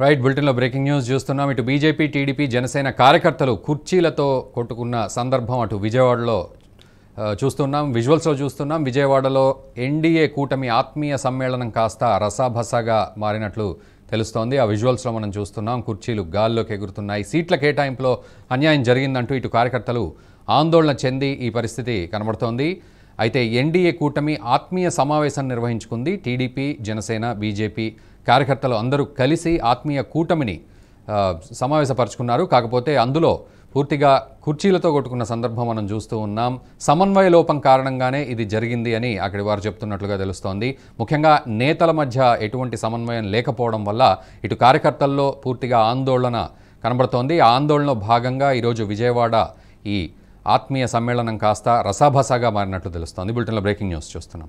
right బులెటిన్లో breaking news చూస్తున్నాం ఇటు బీజేపీ టీడీపీ జనసేన కార్యకర్తలు కుర్చీలతో కొట్టుకున్న సందర్భం అటు విజయవాడలో ఆ, చూస్తున్నాం విజువల్స్లో చూస్తున్నాం విజయవాడలో ఎన్డీఏ కూటమి ఆత్మీయ సమ్మేళనం కాస్త రసాభసాగా మారినట్లు తెలుస్తోంది ఆ విజువల్స్లో మనం చూస్తున్నాం కుర్చీలు గాల్లోకి ఎగురుతున్నాయి సీట్ల కేటాయింపులో అన్యాయం జరిగిందంటూ ఇటు కార్యకర్తలు ఆందోళన చెంది ఈ పరిస్థితి కనబడుతోంది అయితే ఎన్డీఏ కూటమి ఆత్మీయ సమావేశం నిర్వహించుకుంది టీడీపీ జనసేన బీజేపీ కార్యకర్తలు అందరూ కలిసి ఆత్మీయ కూటమిని ఆ, సమావేశపరుచుకున్నారు కాకపోతే అందులో పూర్తిగా కుర్చీలతో కొట్టుకున్న సందర్భం మనం చూస్తూ ఉన్నాం సమన్వయ లోపం కారణంగానే ఇది జరిగింది అని అక్కడి వారు చెప్తున్నట్లుగా తెలుస్తోంది ముఖ్యంగా నేతల మధ్య ఎటువంటి సమన్వయం లేకపోవడం వల్ల ఇటు కార్యకర్తల్లో పూర్తిగా ఆందోళన కనబడుతోంది ఆ ఆందోళనలో భాగంగా ఈరోజు విజయవాడ ఈ ఆత్మీయ సమ్మేళనం కాస్త రసాభసాగా మారినట్లు తెలుస్తోంది బులెటిన్లో బ్రేకింగ్ న్యూస్ చూస్తున్నాం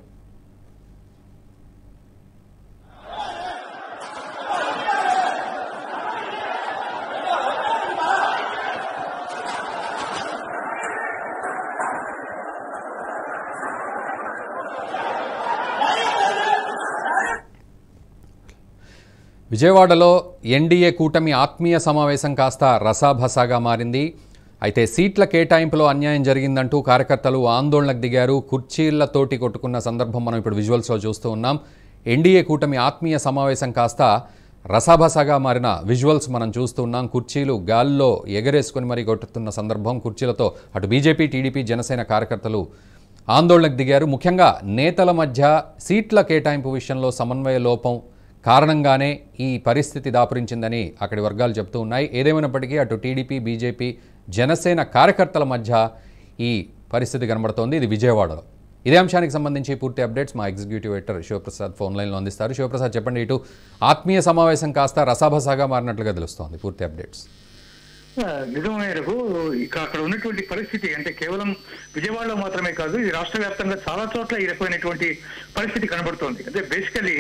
విజయవాడలో ఎన్డీఏ కూటమి ఆత్మీయ సమావేశం కాస్త రసాభసాగా మారింది అయితే సీట్ల కేటాయింపులో అన్యాయం జరిగిందంటూ కార్యకర్తలు ఆందోళనకు దిగారు కుర్చీళ్లతోటి కొట్టుకున్న సందర్భం మనం ఇప్పుడు విజువల్స్లో చూస్తూ ఉన్నాం ఎన్డీఏ కూటమి ఆత్మీయ సమావేశం కాస్త రసాభసాగా మారిన విజువల్స్ మనం చూస్తూ ఉన్నాం కుర్చీలు గాల్లో ఎగరేసుకొని మరీ కొట్టుతున్న సందర్భం కుర్చీలతో అటు బీజేపీ టీడీపీ జనసేన కార్యకర్తలు ఆందోళనకు దిగారు ముఖ్యంగా నేతల మధ్య సీట్ల కేటాయింపు విషయంలో సమన్వయ లోపం కారణంగానే ఈ పరిస్థితి దాపురించిందని అక్కడి వర్గాలు చెప్తూ ఉన్నాయి ఏదేమైనప్పటికీ అటు టీడీపీ బీజేపీ జనసేన కార్యకర్తల మధ్య ఈ పరిస్థితి కనబడుతోంది ఇది విజయవాడలో ఇదే అంశానికి సంబంధించి పూర్తి అప్డేట్స్ మా ఎగ్జిక్యూటివ్ ఎడిటర్ శివప్రసాద్ ఫోన్ లైన్లో అందిస్తారు శివప్రసాద్ చెప్పండి ఇటు ఆత్మీయ సమావేశం కాస్త రసాభసాగా మారినట్లుగా తెలుస్తోంది పూర్తి అప్డేట్స్ ఆ, నిజం మేరకు ఇక అక్కడ ఉన్నటువంటి పరిస్థితి అంటే కేవలం విజయవాడలో మాత్రమే కాదు ఈ రాష్ట్ర వ్యాప్తంగా చాలా చోట్ల ఈ రకమైనటువంటి పరిస్థితి కనబడుతోంది అంటే బేసికలీ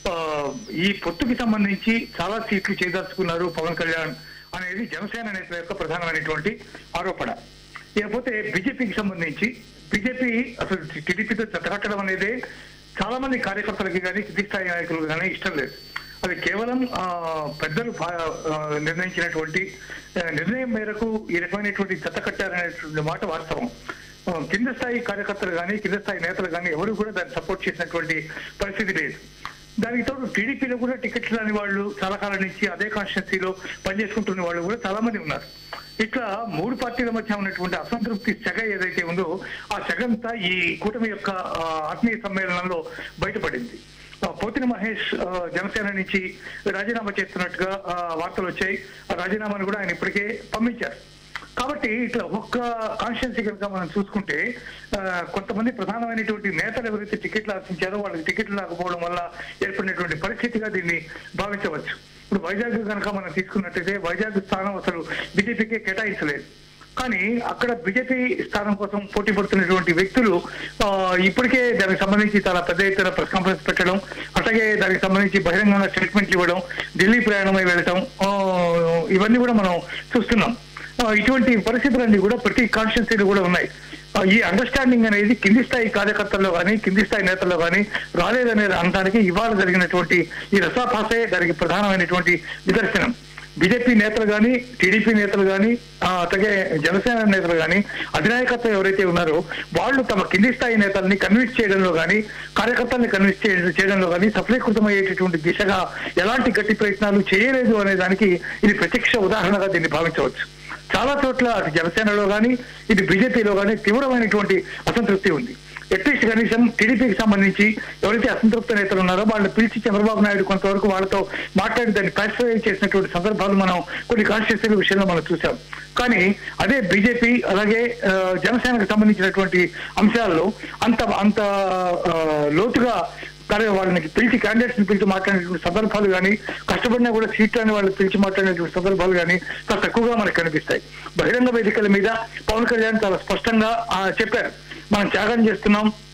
ఈ పొత్తుకి సంబంధించి చాలా సీట్లు చేదర్చుకున్నారు పవన్ కళ్యాణ్ అనేది జనసేన నేతల యొక్క ప్రధానమైనటువంటి ఆరోపణ ఇకపోతే బీజేపీకి సంబంధించి బీజేపీ అసలు టీడీపీతో చెత్తకట్టడం అనేది చాలా మంది కార్యకర్తలకి కానీ కింది స్థాయి నాయకులకు కానీ ఇష్టం లేదు అది కేవలం ఆ, పెద్దలు భా- ఆ, నిర్ణయించినటువంటి ఆ, నిర్ణయం మేరకు ఈ రకమైనటువంటి జత కట్టారనేటువంటి మాట వాస్తవం ఆ, కింద స్థాయి కార్యకర్తలు కానీ కింద స్థాయి నేతలు కానీ ఎవరు కూడా దాన్ని సపోర్ట్ చేసినటువంటి పరిస్థితి లేదు దానికి తోడు టీడీపీలో కూడా టికెట్లు రాని వాళ్ళు చాలా కాలం నుంచి అదే కాన్స్టిట్యున్సీలో పనిచేసుకుంటున్న వాళ్ళు కూడా చాలా మంది ఉన్నారు ఇట్లా మూడు పార్టీల మధ్య ఉన్నటువంటి అసంతృప్తి సెగ ఏదైతే ఉందో ఆ సెగంతా ఈ కూటమి యొక్క ఆ, ఆత్మీయ సమ్మేళనంలో బయటపడింది ఆ, పోతిన మహేష్ ఆ, జనసేన నుంచి రాజీనామా చేస్తున్నట్టుగా ఆ, వార్తలు వచ్చాయి ఆ రాజీనామాను కూడా ఆయన ఇప్పటికే పంపించారు కాబట్టి ఇట్లా ఒక్క కాన్స్టిట్యున్సీ కనుక మనం చూసుకుంటే ఆ, కొంతమంది ప్రధానమైనటువంటి నేతలు ఎవరైతే టికెట్లు ఆశించారో వాళ్ళకి టికెట్లు రాకపోవడం వల్ల ఏర్పడినటువంటి పరిస్థితిగా దీన్ని భావించవచ్చు ఇప్పుడు వైజాగ్ కనుక మనం తీసుకున్నట్టయితే వైజాగ్ స్థానం అసలు బీజేపీకే కేటాయించలేదు కానీ అక్కడ బీజేపీ స్థానం కోసం పోటీ పడుతున్నటువంటి వ్యక్తులు ఆ, ఇప్పటికే దానికి సంబంధించి చాలా పెద్ద ఎత్తున ప్రెస్ కాన్ఫరెన్స్ పెట్టడం అట్లాగే దానికి సంబంధించి బహిరంగంగా స్టేట్మెంట్లు ఇవ్వడం ఢిల్లీ ప్రయాణమై వెళ్ళటం ఆ, ఇవన్నీ కూడా మనం చూస్తున్నాం ఆ, ఇటువంటి పరిస్థితులన్నీ కూడా ప్రతి కాన్స్టిట్యున్సీలు కూడా ఉన్నాయి ఆ, ఈ అండర్స్టాండింగ్ అనేది కింది స్థాయి కార్యకర్తల్లో కానీ కింది స్థాయి నేతల్లో కానీ రాలేదనేది అనడానికి ఇవాళ జరిగినటువంటి ఈ రసాభాసే దానికి ప్రధానమైనటువంటి నిదర్శనం బీజేపీ నేతలు కానీ టీడీపీ నేతలు కానీ అట్లాగే జనసేన నేతలు కానీ అధినాయకత్వం ఎవరైతే ఉన్నారో వాళ్ళు తమ కింది స్థాయి నేతల్ని కన్విన్స్ చేయడంలో కానీ కార్యకర్తల్ని కన్విన్స్ చే- చేయడంలో కానీ సఫలీకృతమయ్యేటటువంటి దిశగా ఎలాంటి గట్టి ప్రయత్నాలు చేయలేదు అనే దానికి ఇది ప్రత్యక్ష ఉదాహరణగా దీన్ని భావించవచ్చు చాలా చోట్ల అటు జనసేనలో కానీ ఇటు బీజేపీలో కానీ తీవ్రమైనటువంటి అసంతృప్తి ఉంది అట్లీస్ట్ కనీసం టీడీపీకి సంబంధించి ఎవరైతే అసంతృప్త నేతలు ఉన్నారో వాళ్ళని పిలిచి చంద్రబాబు నాయుడు కొంతవరకు వాళ్ళతో మాట్లాడి దాన్ని పాసిఫై చేసినటువంటి సందర్భాలు మనం కొన్ని కాన్స్టిట్యూన్సీల విషయంలో మనం చూసాం కానీ అదే బీజేపీ అలాగే ఆ, జనసేనకు సంబంధించినటువంటి అంశాల్లో అంత అంత ఆ, లోతుగా కానీ వాళ్ళని పిలిచి క్యాండిడేట్స్ ని పిలిచి మాట్లాడినటువంటి సందర్భాలు కానీ కష్టపడినా కూడా సీట్లు అని వాళ్ళు పిలిచి మాట్లాడినటువంటి సందర్భాలు కానీ చాలా తక్కువగా మనకు కనిపిస్తాయి బహిరంగ వేదికల మీద పవన్ కళ్యాణ్ చాలా స్పష్టంగా ఆ, చెప్పారు మనం త్యాగం చేస్తున్నాం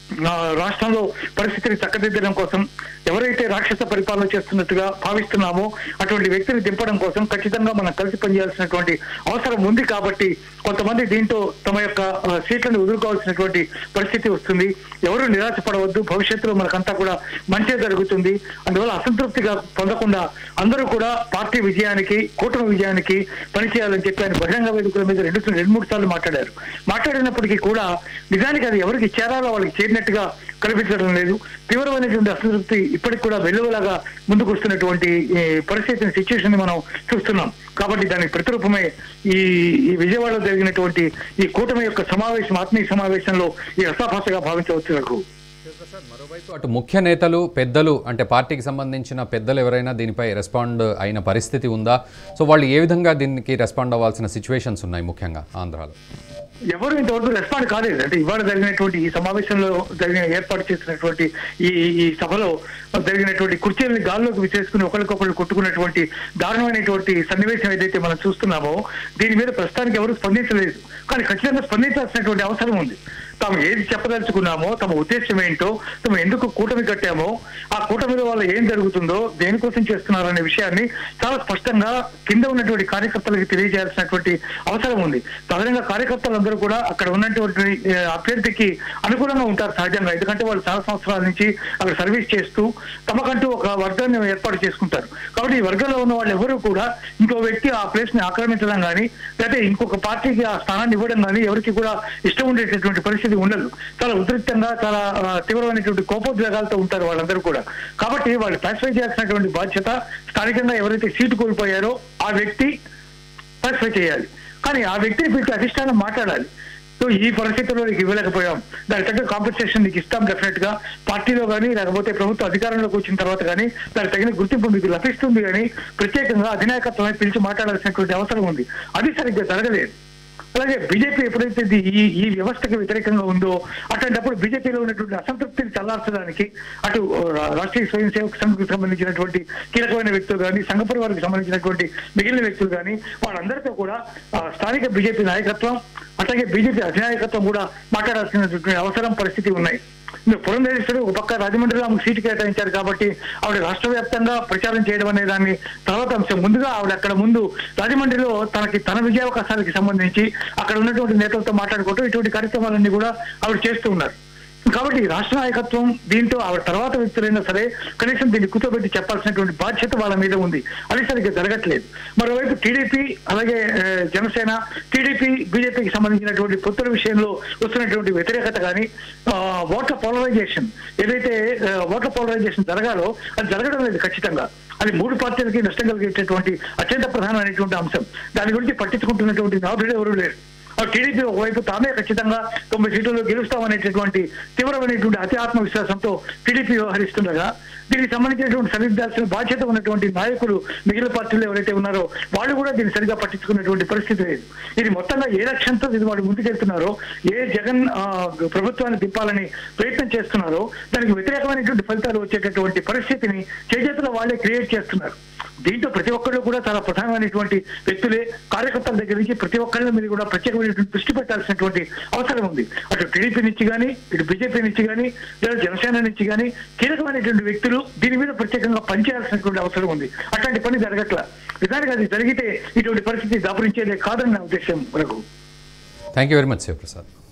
ఆ, రాష్ట్రంలో పరిస్థితిని చక్కదిద్దడం కోసం ఎవరైతే రాక్షస పరిపాలన చేస్తున్నట్టుగా భావిస్తున్నామో అటువంటి వ్యక్తిని దింపడం కోసం ఖచ్చితంగా మనం కలిసి పనిచేయాల్సినటువంటి అవసరం ఉంది కాబట్టి కొంతమంది దీంతో తమ యొక్క ఆ, సీట్లను ఎదుర్కోవాల్సినటువంటి పరిస్థితి వస్తుంది ఎవరు నిరాశపడవద్దు భవిష్యత్తులో మనకంతా కూడా మంచి జరుగుతుంది అందువల్ల అసంతృప్తిగా పొందకుండా అందరూ కూడా పార్టీ విజయానికి కూటమి విజయానికి పనిచేయాలని చెప్పి ఆయన బహిరంగ వేదికల మీద రెండు రెండు మూడు సార్లు మాట్లాడారు మాట్లాడినప్పటికీ కూడా నిజానికి అది ఎవరికి చేరాలో వాళ్ళకి చేరినట్టుగా కనిపించడం లేదు తీవ్రమైనటువంటి అసంతృప్తి ఇప్పటికి కూడా వెల్లువలాగా ముందుకు వస్తున్నటువంటి ఈ పరిస్థితిని సిచ్యువేషన్ మనం చూస్తున్నాం కాబట్టి దానికి ప్రతిరూపమే ఈ ఈ విజయవాడలో జరిగినటువంటి ఈ కూటమి యొక్క సమావేశం ఆత్మీయ సమావేశంలో ఈ రసాభాసగా భావించవచ్చు నాకు మరోవైపు అటు ముఖ్య నేతలు పెద్దలు అంటే పార్టీకి సంబంధించిన పెద్దలు ఎవరైనా దీనిపై రెస్పాండ్ అయిన పరిస్థితి ఉందా సో వాళ్ళు ఏ విధంగా దీనికి రెస్పాండ్ అవ్వాల్సిన సిచ్యువేషన్స్ ఉన్నాయి ముఖ్యంగా ఆంధ్రాలో ఎవరు ఇంతవరకు రెస్పాండ్ కాలేదు అంటే ఇవాళ జరిగినటువంటి ఈ సమావేశంలో జరిగిన ఏర్పాటు చేసినటువంటి ఈ ఈ సభలో జరిగినటువంటి కుర్చీలని గాల్లోకి విసేసుకుని ఒకరికొకరు కొట్టుకున్నటువంటి దారుణమైనటువంటి సన్నివేశం ఏదైతే మనం చూస్తున్నామో దీని మీద ప్రస్తుతానికి ఎవరు స్పందించలేదు కానీ ఖచ్చితంగా స్పందించాల్సినటువంటి అవసరం ఉంది తాము ఏది చెప్పదలుచుకున్నామో తమ ఉద్దేశం ఏంటో తాము ఎందుకు కూటమి కట్టామో ఆ కూటమిలో వాళ్ళు ఏం జరుగుతుందో దేనికోసం చేస్తున్నారనే విషయాన్ని చాలా స్పష్టంగా కింద ఉన్నటువంటి కార్యకర్తలకు తెలియజేయాల్సినటువంటి అవసరం ఉంది సాధారణంగా కార్యకర్తలందరూ కూడా అక్కడ ఉన్నటువంటి ఏ, అభ్యర్థికి అనుకూలంగా ఉంటారు సహజంగా ఎందుకంటే వాళ్ళు చాలా సంవత్సరాల నుంచి అక్కడ సర్వీస్ చేస్తూ తమకంటూ ఒక వర్గాన్ని ఏర్పాటు చేసుకుంటారు కాబట్టి ఈ వర్గంలో ఉన్న వాళ్ళు ఎవరు కూడా ఇంకో వ్యక్తి ఆ ప్లేస్ ని ఆక్రమించడం కానీ లేకపోతే ఇంకొక పార్టీకి ఆ స్థానాన్ని ఇవ్వడం కానీ ఎవరికి కూడా ఇష్టం ఉండేటటువంటి పరిస్థితి ఉండదు చాలా ఉధృతంగా చాలా ఆ, తీవ్రమైనటువంటి కోపోద్వేగాలతో ఉంటారు వాళ్ళందరూ కూడా కాబట్టి వాళ్ళు సాటిస్ఫై చేయాల్సినటువంటి బాధ్యత స్థానికంగా ఎవరైతే సీటు కోల్పోయారో ఆ వ్యక్తి సాటిస్ఫై చేయాలి కానీ ఆ వ్యక్తిని పిలిచి అధిష్టానం మాట్లాడాలి సో ఈ పరిస్థితుల్లో నీకు ఇవ్వలేకపోయాం దానికి తగ్గ కాంపెన్సేషన్ నీకు ఇస్తాం డెఫినెట్ గా పార్టీలో కానీ లేకపోతే ప్రభుత్వ అధికారంలోకి వచ్చిన తర్వాత కానీ దానికి తగిన గుర్తింపు మీకు లభిస్తుంది కానీ ప్రత్యేకంగా అధినాయకత్వమే పిలిచి మాట్లాడాల్సినటువంటి అవసరం ఉంది అది సరిగ్గా జరగలేదు అలాగే బీజేపీ ఎప్పుడైతే ఇది ఈ ఈ వ్యవస్థకి వ్యతిరేకంగా ఉందో అట్లాంటప్పుడు బీజేపీలో ఉన్నటువంటి అసంతృప్తిని చల్లార్చడానికి అటు రా- రాష్ట్రీయ స్వయం సేవక సంఘకు సంబంధించినటువంటి కీలకమైన వ్యక్తులు కానీ సంఘ పరివారికి సంబంధించినటువంటి మిగిలిన వ్యక్తులు కానీ వాళ్ళందరితో కూడా ఆ, స్థానిక బీజేపీ నాయకత్వం అట్లాగే బీజేపీ అధినాయకత్వం కూడా మాట్లాడాల్సినటువంటి అవసరం పరిస్థితి ఉన్నాయి ఇంకా పురంధరేశ్వరి ఒక పక్క రాజమండ్రిలో ఆమెకు సీటు కేటాయించారు కాబట్టి ఆవిడ రాష్ట్ర వ్యాప్తంగా ప్రచారం చేయడం అనే దాన్ని తర్వాత అంశం ముందుగా ఆవిడ అక్కడ ముందు రాజమండ్రిలో తనకి తన విజయావకాశాలకి సంబంధించి అక్కడ ఉన్నటువంటి నేతలతో మాట్లాడుకుంటూ ఇటువంటి కార్యక్రమాలన్నీ కూడా ఆవిడ చేస్తూ ఉన్నారు కాబట్టి రాష్ట్ర నాయకత్వం దీంతో ఆవిడ తర్వాత వ్యక్తులైనా సరే కనీసం దీన్ని కూర్చోబెట్టి చెప్పాల్సినటువంటి బాధ్యత వాళ్ళ మీద ఉంది అది సరిగ్గా జరగట్లేదు మరోవైపు టీడీపీ అలాగే ఆ, జనసేన టీడీపీ బీజేపీకి సంబంధించినటువంటి పొత్తుల విషయంలో వస్తున్నటువంటి వ్యతిరేకత కానీ ఆ, ఓట్ల పోలరైజేషన్ ఏదైతే ఆ, ఓట్ల పోలరైజేషన్ జరగాలో అది జరగడం లేదు ఖచ్చితంగా అది మూడు పార్టీలకి నష్టం కలిగేటటువంటి అత్యంత ప్రధానమైనటువంటి అంశం దాని గురించి పట్టించుకుంటున్నటువంటి నాభుడు ఎవరు లేరు ఆ టీడీపీ ఒకవైపు తామే ఖచ్చితంగా తొంభై సీట్లలో గెలుస్తామనేటటువంటి తీవ్రమైనటువంటి అతి ఆత్మవిశ్వాసంతో టీడీపీ వ్యవహరిస్తుండగా దీనికి సంబంధించినటువంటి సరిదిద్దాల్సిన బాధ్యత ఉన్నటువంటి నాయకులు మిగిలిన పార్టీలు ఎవరైతే ఉన్నారో వాళ్ళు కూడా దీన్ని సరిగా పట్టించుకున్నటువంటి పరిస్థితి లేదు ఇది మొత్తంగా ఏ లక్ష్యంతో ఇది వాళ్ళు ముందుకెళ్తున్నారో ఏ జగన్ ఆ, ప్రభుత్వాన్ని దింపాలని ప్రయత్నం చేస్తున్నారో దానికి వ్యతిరేకమైనటువంటి ఫలితాలు వచ్చేటటువంటి పరిస్థితిని చేజేతుల వాళ్ళే క్రియేట్ చేస్తున్నారు దీంతో ప్రతి ఒక్కళ్ళు కూడా చాలా ప్రధానమైనటువంటి వ్యక్తులే కార్యకర్తల దగ్గర నుంచి ప్రతి ఒక్కళ్ళ మీద కూడా ప్రత్యేకమైనటువంటి దృష్టి పెట్టాల్సినటువంటి అవసరం ఉంది అటు టీడీపీ నుంచి కానీ ఇటు బీజేపీ నుంచి కానీ లేదా జనసేన నుంచి కానీ కీలకమైనటువంటి వ్యక్తులు దీని మీద ప్రత్యేకంగా పనిచేయాల్సినటువంటి అవసరం ఉంది అట్లాంటి పని జరగట్ల నిజానికి అది జరిగితే ఇటువంటి పరిస్థితి దాపురించేదే కాదని నా ఉద్దేశం మనకు thank you very much Sivaprasad